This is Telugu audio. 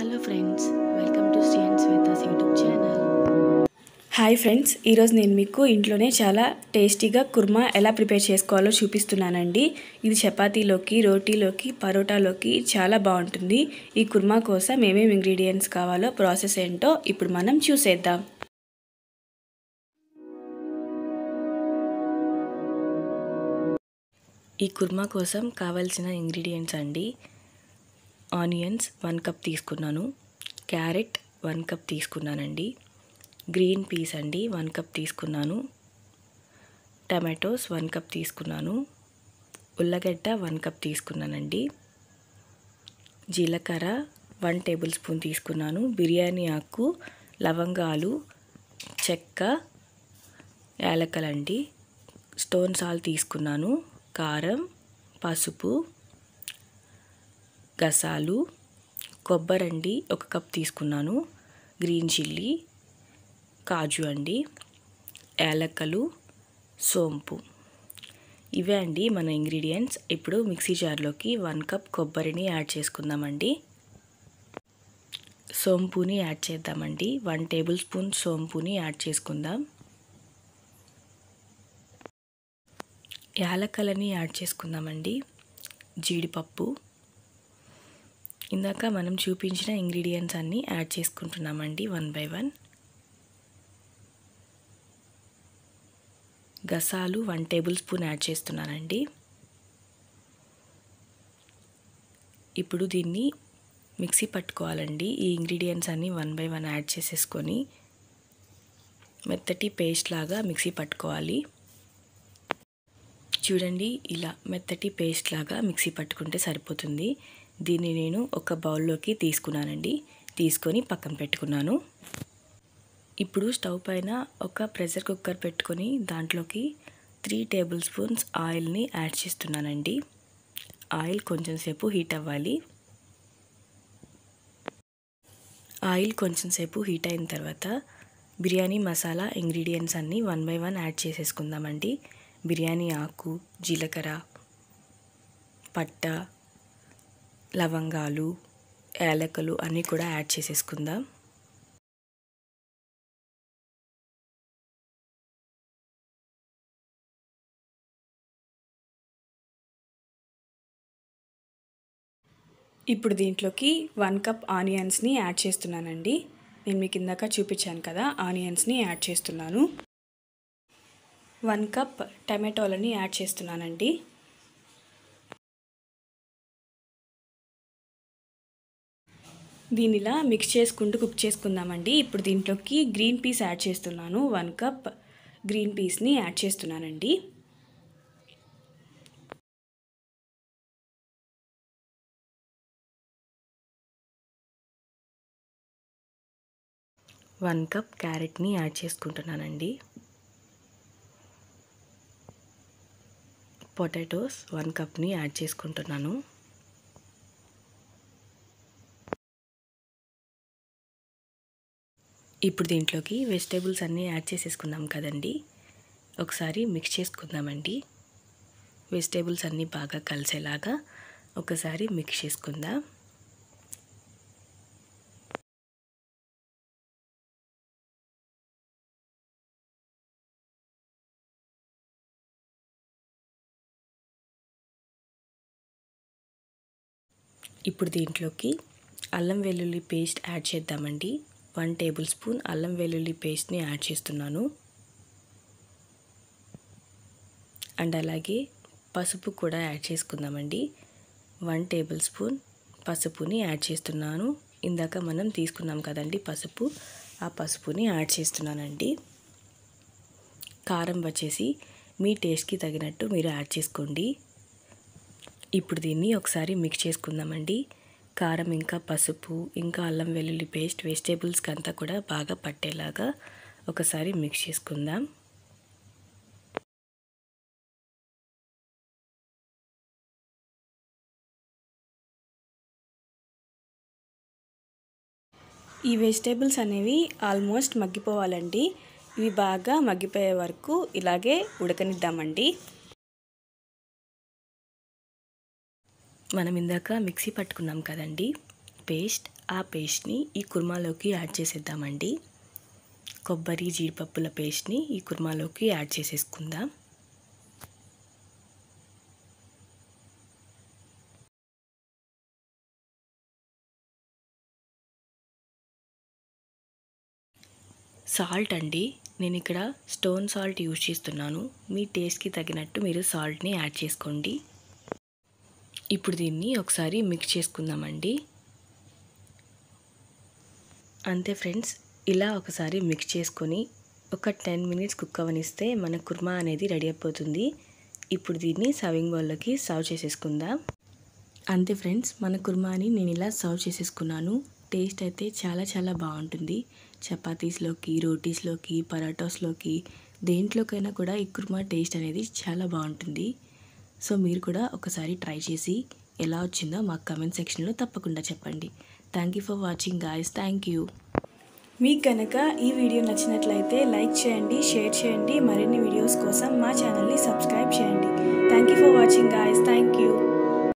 hello friends welcome to Sri and Shweta's YouTube channel hi friends ఈరోజు నేను మీకు ఇంట్లోనే చాలా టేస్టీగా కుర్మా ఎలా ప్రిపేర్ చేసుకోవాలో చూపిస్తున్నానండి ఇది చపాతీలోకి రోటీలోకి పరోటాలోకి చాలా బాగుంటుంది ఈ కుర్మా కోసం ఏమేమి ఇంగ్రీడియంట్స్ కావాలో ప్రాసెస్ ఏంటో ఇప్పుడు మనం చూసేద్దాం ఈ కుర్మా కోసం కావాల్సిన ఇంగ్రీడియంట్స్ అండి ఆనియన్స్ వన్ కప్ తీసుకున్నాను క్యారెట్ వన్ కప్ తీసుకున్నానండి గ్రీన్ పీస్ అండి వన్ కప్ తీసుకున్నాను టమాటోస్ వన్ కప్ తీసుకున్నాను ఉల్లగడ్డ వన్ కప్ తీసుకున్నానండి జీలకర్ర వన్ టేబుల్ స్పూన్ తీసుకున్నాను బిర్యానీ ఆకు లవంగాలు చెక్క యాలకలండి స్టోన్ సాల్ట్ తీసుకున్నాను కారం పసుపు గసాలు కొబ్బరండి ఒక కప్ తీసుకున్నాను గ్రీన్ చిల్లీ కాజు అండి యాలక్కలు సోంపు ఇవే అండి మన ఇంగ్రీడియంట్స్ ఇప్పుడు మిక్సీ జార్లోకి వన్ కప్ కొబ్బరిని యాడ్ చేసుకుందామండి సోంపుని యాడ్ చేద్దామండి వన్ టేబుల్ స్పూన్ సోంపుని యాడ్ చేసుకుందాం యాలక్కలని యాడ్ చేసుకుందామండి జీడిపప్పు ఇందాక మనం చూపించిన ఇంగ్రీడియంట్స్ అన్నీ యాడ్ చేసుకుంటున్నామండి వన్ బై వన్ గసాలు వన్ టేబుల్ స్పూన్ యాడ్ చేస్తున్నానండి ఇప్పుడు దీన్ని మిక్సీ పట్టుకోవాలండి ఈ ఇంగ్రీడియంట్స్ అన్నీ వన్ బై వన్ యాడ్ చేసేసుకొని మెత్తటి పేస్ట్ లాగా మిక్సీ పట్టుకోవాలి చూడండి ఇలా మెత్తటి పేస్ట్ లాగా మిక్సీ పట్టుకుంటే సరిపోతుంది దీన్ని నేను ఒక బౌల్లోకి తీసుకున్నానండి తీసుకొని పక్కన పెట్టుకున్నాను ఇప్పుడు స్టవ్ పైన ఒక ప్రెషర్ కుక్కర్ పెట్టుకొని దాంట్లోకి త్రీ టేబుల్ స్పూన్స్ ఆయిల్ని యాడ్ చేస్తున్నానండి ఆయిల్ కొంచెం సేపు హీట్ అవ్వాలి ఆయిల్ కొంచెం సేపు హీట్ అయిన తర్వాత బిర్యానీ మసాలా ఇంగ్రీడియంట్స్ అన్నీ వన్ బై వన్ యాడ్ చేసేసుకుందామండి బిర్యానీ ఆకు జీలకర్ర పట్ట లవంగాలు యాలకులు అన్నీ కూడా యాడ్ చేసేసుకుందాం ఇప్పుడు దీంట్లోకి వన్ కప్ ఆనియన్స్ని యాడ్ చేస్తున్నానండి నేను మీకు ఇందాక చూపించాను కదా ఆనియన్స్ని యాడ్ చేస్తున్నాను వన్ కప్ టమాటోలని యాడ్ చేస్తున్నానండి దీనిలా మిక్స్ చేసుకుంటూ కుక్ చేసుకుందామండి ఇప్పుడు దీంట్లోకి గ్రీన్ పీస్ యాడ్ చేస్తున్నాను వన్ కప్ గ్రీన్ పీస్ని యాడ్ చేస్తున్నానండి వన్ కప్ క్యారెట్ని యాడ్ చేసుకుంటున్నానండి పొటాటోస్ వన్ కప్ని యాడ్ చేసుకుంటున్నాను ఇప్పుడు దీంట్లోకి వెజిటేబుల్స్ అన్నీ యాడ్ చేసేసుకున్నాం కదండి ఒకసారి మిక్స్ చేసుకుందామండి వెజిటేబుల్స్ అన్నీ బాగా కలిసేలాగా ఒకసారి మిక్స్ చేసుకుందాం ఇప్పుడు దీంట్లోకి అల్లం వెల్లుల్లి పేస్ట్ యాడ్ చేద్దామండి వన్ టేబుల్ స్పూన్ అల్లం వెల్లుల్లి పేస్ట్ని యాడ్ చేస్తున్నాను అండ్ అలాగే పసుపు కూడా యాడ్ చేసుకుందామండి వన్ టేబుల్ స్పూన్ పసుపుని యాడ్ చేస్తున్నాను ఇందాక మనం తీసుకున్నాం కదండి పసుపు ఆ పసుపుని యాడ్ చేస్తున్నానండి కారం వచ్చేసి మీ టేస్ట్కి తగినట్టు మీరు యాడ్ చేసుకోండి ఇప్పుడు దీన్ని ఒకసారి మిక్స్ చేసుకుందామండి కారం ఇంకా పసుపు ఇంకా అల్లం వెల్లుల్లి పేస్ట్ వెజిటేబుల్స్కి అంతా కూడా బాగా పట్టేలాగా ఒకసారి మిక్స్ చేసుకుందాం ఈ వెజిటేబుల్స్ అనేవి ఆల్మోస్ట్ మగ్గిపోవాలండి ఇవి బాగా మగ్గిపోయే వరకు ఇలాగే ఉడకనిద్దామండి మనం ఇందాక మిక్సీ పట్టుకున్నాం కదండి పేస్ట్ ఆ పేస్ట్ని ఈ కుర్మాలోకి యాడ్ చేసేద్దామండి కొబ్బరి జీడిపప్పుల పేస్ట్ని ఈ కుర్మాలోకి యాడ్ చేసేసుకుందాం సాల్ట్ అండి నేను ఇక్కడ స్టోన్ సాల్ట్ యూజ్ చేస్తున్నాను మీ టేస్ట్కి తగినట్టు మీరు సాల్ట్ని యాడ్ చేసుకోండి ఇప్పుడు దీన్ని ఒకసారి మిక్స్ చేసుకుందామండి అంతే ఫ్రెండ్స్ ఇలా ఒకసారి మిక్స్ చేసుకొని ఒక టెన్ మినిట్స్ కుక్ అవనిస్తే మన కుర్మా అనేది రెడీ అయిపోతుంది ఇప్పుడు దీన్ని సర్వింగ్ బౌల్లోకి సర్వ్ చేసేసుకుందాం అంతే ఫ్రెండ్స్ మన కుర్మాని నేను ఇలా సర్వ్ చేసేసుకున్నాను టేస్ట్ అయితే చాలా చాలా బాగుంటుంది చపాతీస్లోకి రోటీస్లోకి పరాటాస్లోకి దేంట్లోకైనా కూడా ఈ కుర్మా టేస్ట్ అనేది చాలా బాగుంటుంది సో మీరు కూడా ఒకసారి ట్రై చేసి ఎలా వచ్చిందో మాకు కమెంట్ సెక్షన్లో తప్పకుండా చెప్పండి thank you for watching guys thank you మీకు కనుక ఈ వీడియో నచ్చినట్లయితే లైక్ చేయండి షేర్ చేయండి మరిన్ని వీడియోస్ కోసం మా ఛానల్ని సబ్స్క్రైబ్ చేయండి thank you for watching guys thank